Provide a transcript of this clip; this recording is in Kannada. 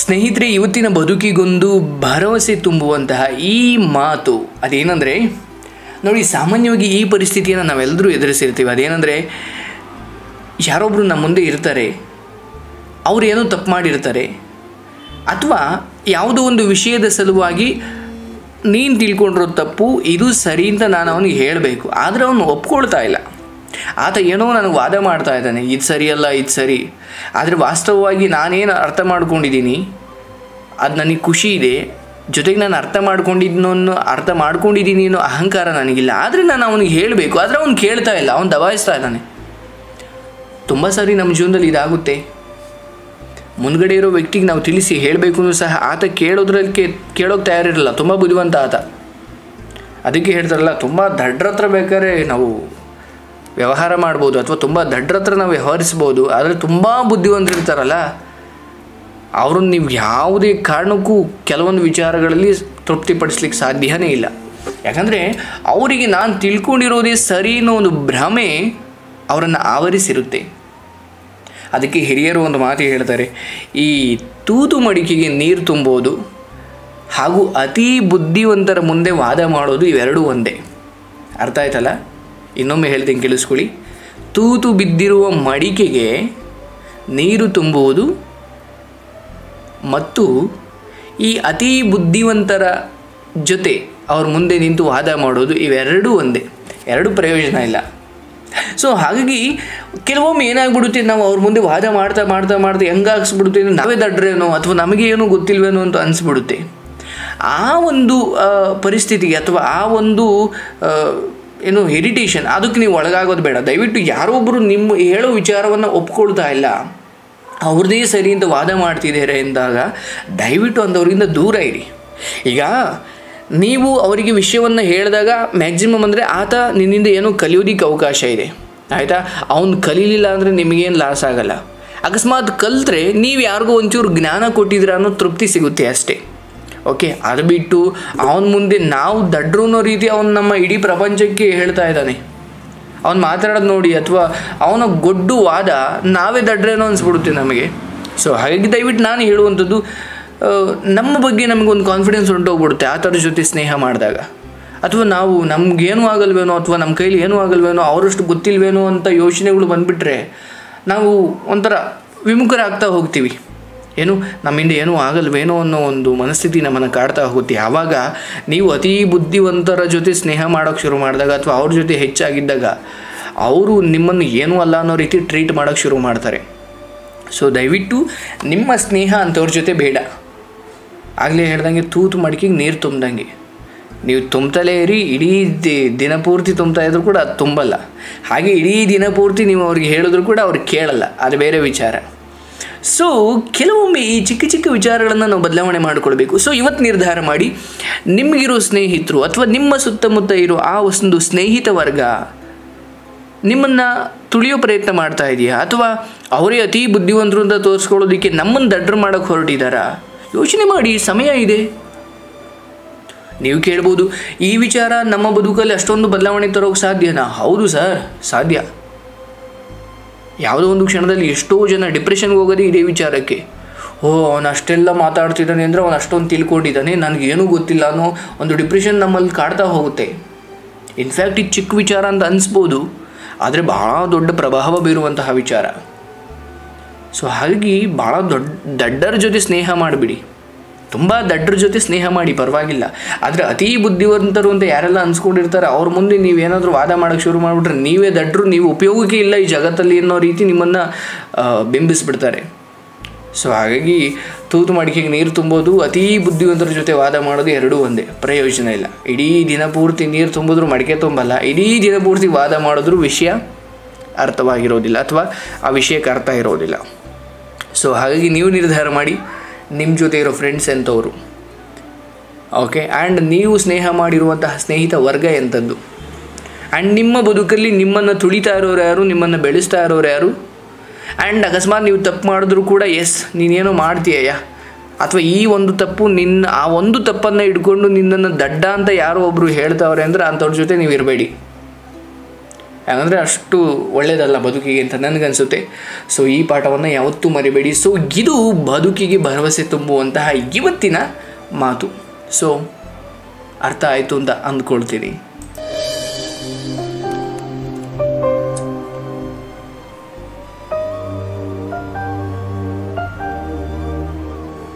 ಸ್ನೇಹಿತರೆ ಇವತ್ತಿನ ಬದುಕಿಗೊಂದು ಭರವಸೆ ತುಂಬುವಂತಹ ಈ ಮಾತು ಅದೇನೆಂದರೆ ನೋಡಿ ಸಾಮಾನ್ಯವಾಗಿ ಈ ಪರಿಸ್ಥಿತಿಯನ್ನು ನಾವೆಲ್ಲರೂ ಎದುರಿಸಿರ್ತೀವಿ ಅದೇನೆಂದರೆ ಯಾರೊಬ್ಬರು ನಮ್ಮ ಮುಂದೆ ಇರ್ತಾರೆ ಅವ್ರು ಏನೋ ತಪ್ಪು ಮಾಡಿರ್ತಾರೆ ಅಥವಾ ಯಾವುದೋ ಒಂದು ವಿಷಯದ ಸಲುವಾಗಿ ನೀನು ತಿಳ್ಕೊಂಡಿರೋ ತಪ್ಪು ಇದು ಸರಿ ಅಂತ ನಾನು ಅವನಿಗೆ ಹೇಳಬೇಕು ಆದರೆ ಅವನು ಒಪ್ಕೊಳ್ತಾ ಇಲ್ಲ ಆತ ಏನೋ ನನಗೆ ವಾದ ಮಾಡ್ತಾ ಇದ್ದಾನೆ ಇದು ಸರಿಯಲ್ಲ ಇದು ಸರಿ ಆದರೆ ವಾಸ್ತವವಾಗಿ ನಾನೇನು ಅರ್ಥ ಮಾಡ್ಕೊಂಡಿದ್ದೀನಿ ಅದು ನನಗೆ ಖುಷಿ ಇದೆ ಜೊತೆಗೆ ನಾನು ಅರ್ಥ ಮಾಡ್ಕೊಂಡಿದ್ನೋ ಅನ್ನೋ ಅರ್ಥ ಮಾಡ್ಕೊಂಡಿದ್ದೀನಿ ಅನ್ನೋ ಅಹಂಕಾರ ನನಗಿಲ್ಲ ಆದರೆ ನಾನು ಅವನಿಗೆ ಹೇಳಬೇಕು ಆದರೆ ಅವನು ಕೇಳ್ತಾ ಇಲ್ಲ ಅವನು ದಬಾಯಿಸ್ತಾ ಇದ್ದಾನೆ ತುಂಬ ಸಾರಿ ನಮ್ಮ ಜೀವನದಲ್ಲಿ ಇದಾಗುತ್ತೆ ಮುಂದ್ಗಡೆ ಇರೋ ವ್ಯಕ್ತಿಗೆ ನಾವು ತಿಳಿಸಿ ಹೇಳಬೇಕು ಸಹ ಆತ ಕೇಳೋದ್ರಲ್ಲಿ ಕೇಳೋಕೆ ತಯಾರಿರಲ್ಲ ತುಂಬ ಬುದ್ಧಿವಂತ ಆತ ಅದಕ್ಕೆ ಹೇಳ್ತಾರಲ್ಲ ತುಂಬ ದಡ್ರ ಹತ್ರ ಬೇಕಾದ್ರೆ ನಾವು ವ್ಯವಹಾರ ಮಾಡ್ಬೋದು ಅಥವಾ ತುಂಬ ದಡ್ರ ಹತ್ರ ನಾವು ವ್ಯವಹರಿಸ್ಬೋದು ಆದರೆ ತುಂಬ ಬುದ್ಧಿವಂತರು ಇರ್ತಾರಲ್ಲ ಅವ್ರನ್ನ ನೀವು ಯಾವುದೇ ಕಾರಣಕ್ಕೂ ಕೆಲವೊಂದು ವಿಚಾರಗಳಲ್ಲಿ ತೃಪ್ತಿಪಡಿಸ್ಲಿಕ್ಕೆ ಸಾಧ್ಯನೇ ಇಲ್ಲ ಯಾಕಂದರೆ ಅವರಿಗೆ ನಾನು ತಿಳ್ಕೊಂಡಿರೋದೇ ಸರಿ ಅನ್ನೋ ಒಂದು ಭ್ರಮೆ ಅವರನ್ನು ಆವರಿಸಿರುತ್ತೆ ಅದಕ್ಕೆ ಹಿರಿಯರು ಒಂದು ಮಾತು ಹೇಳ್ತಾರೆ ಈ ತೂತು ಮಡಿಕೆಗೆ ನೀರು ತುಂಬೋದು ಹಾಗೂ ಅತಿ ಬುದ್ಧಿವಂತರ ಮುಂದೆ ವಾದ ಮಾಡೋದು ಇವೆರಡೂ ಒಂದೇ ಅರ್ಥ ಆಯ್ತಲ್ಲ ಇನ್ನೊಮ್ಮೆ ಹೇಳ್ತೀನಿ ಕೇಳಿಸ್ಕೊಳ್ಳಿ ತೂತು ಬಿದ್ದಿರುವ ಮಡಿಕೆಗೆ ನೀರು ತುಂಬುವುದು ಮತ್ತು ಈ ಅತಿ ಬುದ್ಧಿವಂತರ ಜೊತೆ ಅವ್ರ ಮುಂದೆ ನಿಂತು ವಾದ ಮಾಡೋದು ಇವೆರಡೂ ಒಂದೇ ಎರಡು ಪ್ರಯೋಜನ ಇಲ್ಲ ಸೊ ಹಾಗಾಗಿ ಕೆಲವೊಮ್ಮೆ ಏನಾಗ್ಬಿಡುತ್ತೆ ನಾವು ಅವ್ರ ಮುಂದೆ ವಾದ ಮಾಡ್ತಾ ಮಾಡ್ತಾ ಮಾಡ್ತಾ ಹೆಂಗಾಗಿಸ್ಬಿಡುತ್ತೆ ಅಂದ್ರೆ ನಾವೇ ದಡ್ರೇನೋ ಅಥವಾ ನಮಗೆ ಏನೂ ಗೊತ್ತಿಲ್ವೇನೋ ಅಂತ ಅನಿಸ್ಬಿಡುತ್ತೆ ಆ ಒಂದು ಆ, ಪರಿಸ್ಥಿತಿಗೆ ಅಥವಾ ಆ ಒಂದು ಆ, ಏನು ಇರಿಟೇಷನ್ ಅದಕ್ಕೆ ನೀವು ಒಳಗಾಗೋದು ಬೇಡ ದಯವಿಟ್ಟು ಯಾರೊಬ್ಬರು ನಿಮ್ಮ ಹೇಳೋ ವಿಚಾರವನ್ನು ಒಪ್ಕೊಳ್ತಾ ಇಲ್ಲ ಅವ್ರದ್ದೇ ಸರಿ ಅಂತ ವಾದ ಮಾಡ್ತಿದ್ದಾರೆ ಎಂದಾಗ ದಯವಿಟ್ಟು ಅಂಥವ್ರಿಂದ ದೂರ ಇರಿ ಈಗ ನೀವು ಅವರಿಗೆ ವಿಷಯವನ್ನು ಹೇಳಿದಾಗ ಮ್ಯಾಕ್ಸಿಮಮ್ ಅಂದರೆ ಆತ ನಿನ್ನಿಂದ ಏನೋ ಕಲಿಯೋದಕ್ಕೆ ಅವಕಾಶ ಇದೆ ಆಯಿತಾ ಅವನು ಕಲೀಲಿಲ್ಲ ಅಂದರೆ ನಿಮಗೇನು ಲಾಸ್ ಆಗಲ್ಲ ಅಕಸ್ಮಾತ್ ಕಲ್ತ್ರೆ ನೀವು ಯಾರಿಗೋ ಒಂಚೂರು ಜ್ಞಾನ ಕೊಟ್ಟಿದ್ದೀರ ಅನ್ನೋ ತೃಪ್ತಿ ಸಿಗುತ್ತೆ ಅಷ್ಟೇ ಓಕೆ ಅದು ಬಿಟ್ಟು ಅವನ ಮುಂದೆ ನಾವು ದಡ್ರು ಅನ್ನೋ ರೀತಿ ಅವನು ನಮ್ಮ ಇಡೀ ಪ್ರಪಂಚಕ್ಕೆ ಹೇಳ್ತಾ ಇದ್ದಾನೆ ಅವ್ನು ಮಾತಾಡೋದು ನೋಡಿ ಅಥವಾ ಅವನ ಗೊಡ್ಡು ವಾದ ನಾವೇ ದಡ್ರೇನೋ ಅನಿಸ್ಬಿಡುತ್ತೆ ನಮಗೆ ಸೊ ಹಾಗಾಗಿ ದಯವಿಟ್ಟು ನಾನು ಹೇಳುವಂಥದ್ದು ಆ, ನಮ್ಮ ಬಗ್ಗೆ ನಮಗೊಂದು ಕಾನ್ಫಿಡೆನ್ಸ್ ಹೊಂಟೋಗ್ಬಿಡುತ್ತೆ ಆ ಥರ ಜೊತೆ ಸ್ನೇಹ ಮಾಡಿದಾಗ ಅಥವಾ ನಾವು ನಮಗೇನು ಆಗಲ್ವೇನೋ ಅಥವಾ ನಮ್ಮ ಕೈಲಿ ಏನೂ ಆಗಲ್ವೇನೋ ಅವರಷ್ಟು ಗೊತ್ತಿಲ್ವೇನೋ ಅಂತ ಯೋಚನೆಗಳು ಬಂದುಬಿಟ್ರೆ ನಾವು ಒಂಥರ ವಿಮುಖರಾಗ್ತಾ ಹೋಗ್ತೀವಿ ಏನು ನಮ್ಮಿಂದ ಏನೂ ಆಗಲ್ವೇನೋ ಅನ್ನೋ ಒಂದು ಮನಸ್ಥಿತಿ ನಮ್ಮನ್ನು ಕಾಡ್ತಾ ಹೋಗುತ್ತೆ ಆವಾಗ ನೀವು ಅತೀ ಬುದ್ಧಿವಂತರ ಜೊತೆ ಸ್ನೇಹ ಮಾಡೋಕ್ಕೆ ಶುರು ಮಾಡಿದಾಗ ಅಥವಾ ಅವ್ರ ಜೊತೆ ಹೆಚ್ಚಾಗಿದ್ದಾಗ ಅವರು ನಿಮ್ಮನ್ನು ಏನೂ ಅಲ್ಲ ಅನ್ನೋ ರೀತಿ ಟ್ರೀಟ್ ಮಾಡೋಕ್ಕೆ ಶುರು ಮಾಡ್ತಾರೆ ಸೊ ದಯವಿಟ್ಟು ನಿಮ್ಮ ಸ್ನೇಹ ಅಂಥವ್ರ ಜೊತೆ ಬೇಡ ಆಗಲೇ ಹೇಳ್ದಂಗೆ ತೂತು ಮಡಿಕೆಗೆ ನೀರು ತುಂಬ್ದಂಗೆ ನೀವು ತುಂಬ್ತಲೇ ಇರಿ ಇಡೀ ದಿ- ದಿನ ಪೂರ್ತಿ ತುಂಬ್ತಾ ಇದ್ರು ಕೂಡ ಅದು ತುಂಬಲ್ಲ ಹಾಗೆ ಇಡೀ ದಿನ ಪೂರ್ತಿ ನೀವು ಅವ್ರಿಗೆ ಹೇಳಿದ್ರು ಕೂಡ ಅವ್ರು ಕೇಳಲ್ಲ ಅದು ಬೇರೆ ವಿಚಾರ ಸೊ ಕೆಲವೊಮ್ಮೆ ಈ ಚಿಕ್ಕ ಚಿಕ್ಕ ವಿಚಾರಗಳನ್ನು ನಾವು ಬದಲಾವಣೆ ಮಾಡಿಕೊಳ್ಬೇಕು ಸೊ ಇವತ್ತು ನಿರ್ಧಾರ ಮಾಡಿ ನಿಮಗಿರೋ ಸ್ನೇಹಿತರು ಅಥವಾ ನಿಮ್ಮ ಸುತ್ತಮುತ್ತ ಇರೋ ಆ ಒಂದು ಸ್ನೇಹಿತ ವರ್ಗ ನಿಮ್ಮನ್ನು ತುಳಿಯೋ ಪ್ರಯತ್ನ ಮಾಡ್ತಾ ಇದೆಯಾ ಅಥವಾ ಅವರೇ ಅತಿ ಬುದ್ಧಿವಂತರು ಅಂತ ತೋರಿಸ್ಕೊಳ್ಳೋದಕ್ಕೆ ನಮ್ಮನ್ನು ದಡ್ರು ಮಾಡೋಕ್ಕೆ ಹೊರಟಿದ್ದಾರಾ ಯೋಚನೆ ಮಾಡಿ ಸಮಯ ಇದೆ ನೀವು ಕೇಳ್ಬೋದು ಈ ವಿಚಾರ ನಮ್ಮ ಬದುಕಲ್ಲಿ ಅಷ್ಟೊಂದು ಬದಲಾವಣೆ ತರೋಕ್ಕೆ ಸಾಧ್ಯನಾ ಹೌದು ಸರ್ ಸಾಧ್ಯ ಯಾವುದೋ ಒಂದು ಕ್ಷಣದಲ್ಲಿ ಎಷ್ಟೋ ಜನ ಡಿಪ್ರೆಷನ್ಗೆ ಹೋಗೋದೇ ಇದೇ ವಿಚಾರಕ್ಕೆ ಓ ಅವನು ಅಷ್ಟೆಲ್ಲ ಮಾತಾಡ್ತಿದ್ದಾನೆ ಅಂದರೆ ಅವನು ಅಷ್ಟೊಂದು ತಿಳ್ಕೊಂಡಿದ್ದಾನೆ ನನಗೇನೂ ಗೊತ್ತಿಲ್ಲ ಅನ್ನೋ ಒಂದು ಡಿಪ್ರೆಷನ್ ನಮ್ಮಲ್ಲಿ ಕಾಡ್ತಾ ಹೋಗುತ್ತೆ ಇನ್ಫ್ಯಾಕ್ಟ್ ಇದು ಚಿಕ್ಕ ವಿಚಾರ ಅಂತ ಅನಿಸ್ಬೋದು ಆದರೆ ಭಾಳ ದೊಡ್ಡ ಪ್ರಭಾವ ಬೀರುವಂತಹ ವಿಚಾರ ಸೊ ಹಾಗಾಗಿ ಭಾಳ ದೊಡ್ಡ ದಡ್ಡರ ಜೊತೆ ಸ್ನೇಹ ಮಾಡಿಬಿಡಿ ತುಂಬ ದಡ್ಡರ ಜೊತೆ ಸ್ನೇಹ ಮಾಡಿ ಪರವಾಗಿಲ್ಲ ಆದರೆ ಅತೀ ಬುದ್ಧಿವಂತರು ಅಂತ ಯಾರೆಲ್ಲ ಅನ್ಸ್ಕೊಂಡಿರ್ತಾರೆ ಅವ್ರ ಮುಂದೆ ನೀವೇನಾದರೂ ವಾದ ಮಾಡೋಕ್ಕೆ ಶುರು ಮಾಡಿಬಿಟ್ರೆ ನೀವೇ ದಡ್ಡರು ನೀವು ಉಪಯೋಗಕ್ಕೆ ಇಲ್ಲ ಈ ಜಗತ್ತಲ್ಲಿ ಅನ್ನೋ ರೀತಿ ನಿಮ್ಮನ್ನು ಬಿಂಬಿಸ್ಬಿಡ್ತಾರೆ ಸೊ ಹಾಗಾಗಿ ತೂತು ಮಡಿಕೆಗೆ ನೀರು ತುಂಬೋದು ಅತೀ ಬುದ್ಧಿವಂತರ ಜೊತೆ ವಾದ ಮಾಡೋದು ಎರಡೂ ಒಂದೇ ಪ್ರಯೋಜನ ಇಲ್ಲ ಇಡೀ ದಿನ ಪೂರ್ತಿ ನೀರು ತುಂಬಿದ್ರು ಮಡಿಕೆ ತುಂಬಲ್ಲ ಇಡೀ ದಿನ ಪೂರ್ತಿ ವಾದ ಮಾಡಿದ್ರೂ ವಿಷಯ ಅರ್ಥವಾಗಿರೋದಿಲ್ಲ ಅಥವಾ ಆ ವಿಷಯಕ್ಕೆ ಅರ್ಥ ಇರೋದಿಲ್ಲ ಸೊ ಹಾಗಾಗಿ ನೀವು ನಿರ್ಧಾರ ಮಾಡಿ ನಿಮ್ಮ ಜೊತೆ ಇರೋ ಫ್ರೆಂಡ್ಸ್ ಎಂಥವ್ರು ಓಕೆ ಆ್ಯಂಡ್ ನೀವು ಸ್ನೇಹ ಮಾಡಿರುವಂತಹ ಸ್ನೇಹಿತ ವರ್ಗ ಎಂಥದ್ದು ಆ್ಯಂಡ್ ನಿಮ್ಮ ಬದುಕಲ್ಲಿ ನಿಮ್ಮನ್ನು ತುಳಿತಾ ಇರೋರು ಯಾರು ನಿಮ್ಮನ್ನು ಬೆಳೆಸ್ತಾ ಇರೋರು ಯಾರು ಆ್ಯಂಡ್ ಅಕಸ್ಮಾತ್ ನೀವು ತಪ್ಪು ಮಾಡಿದ್ರು ಕೂಡ ಎಸ್ ನೀನೇನೋ ಮಾಡ್ತೀಯಯ್ಯ ಅಥವಾ ಈ ಒಂದು ತಪ್ಪು ನಿನ್ನ ಆ ಒಂದು ತಪ್ಪನ್ನು ಇಟ್ಕೊಂಡು ನಿನ್ನನ್ನು ದಡ್ಡ ಅಂತ ಯಾರೋ ಒಬ್ಬರು ಹೇಳ್ತಾವ್ರೆ ಅಂದರೆ ಅಂಥವ್ರ ಜೊತೆ ನೀವು ಇರಬೇಡಿ ಯಾಕಂದರೆ ಅಷ್ಟು ಒಳ್ಳೆಯದಲ್ಲ ಬದುಕಿಗೆ ಅಂತ ನನಗನ್ಸುತ್ತೆ ಸೊ ಈ ಪಾಠವನ್ನು ಯಾವತ್ತೂ ಮರಿಬೇಡಿ ಸೊ ಇದು ಬದುಕಿಗೆ ಭರವಸೆ ತುಂಬುವಂತಹ ಇವತ್ತಿನ ಮಾತು ಸೊ ಅರ್ಥ ಆಯಿತು ಅಂತ ಅಂದ್ಕೊಳ್ತೀನಿ